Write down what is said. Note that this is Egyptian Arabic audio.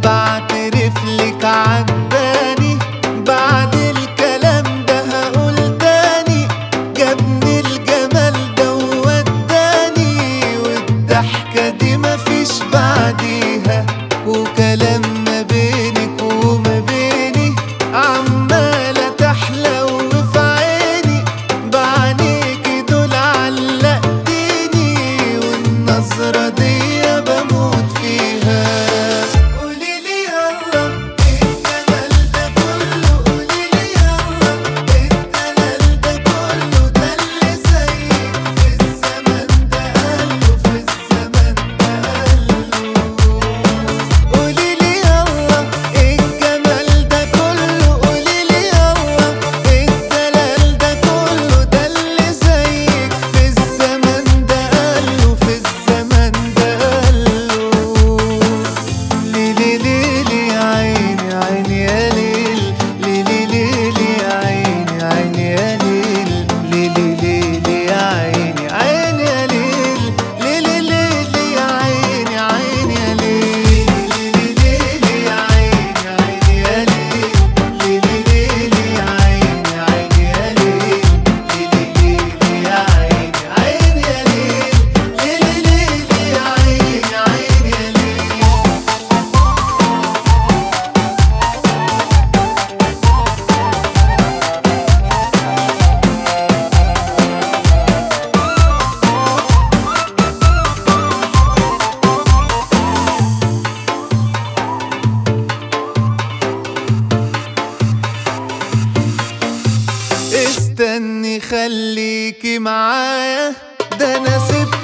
بعترف لك عجباني بعد الكلام ده هقول تاني جابني الجمال ده ووداني والضحكة دي مفيش بعديها وكلام ما بينك وما بيني عمالة تحلى وفي عيني بعينيكي دول علقتيني والنظرة دي بموت فيها قوليلي يلا الجمال ده كله قوليلي يلا الدلال ده كله ده اللي زيك في الزمن ده قاله في الزمن ده قاله قوليلي يلا الجمال ده كله قوليلي يلا الدلال ده كله ده اللي زيك في الزمن ده قاله في الزمن ده قاله ليلي ليلي يا عيني عيني يا ليل ليلي ليلي يا عيني عيني يا ليل ليلي ليلي يا عيني عيني يا ليل ليلي ليلي يا عيني عيني يا ليل ليلي ليلي يا عيني عيني يا ليل ليلي ليلي يا عيني عيني يا ليل ليلي ليلي يا عيني عيني يا ليل ليلي ليلي يا عيني عيني يا ليل استني خليكي معايا ده انا سبت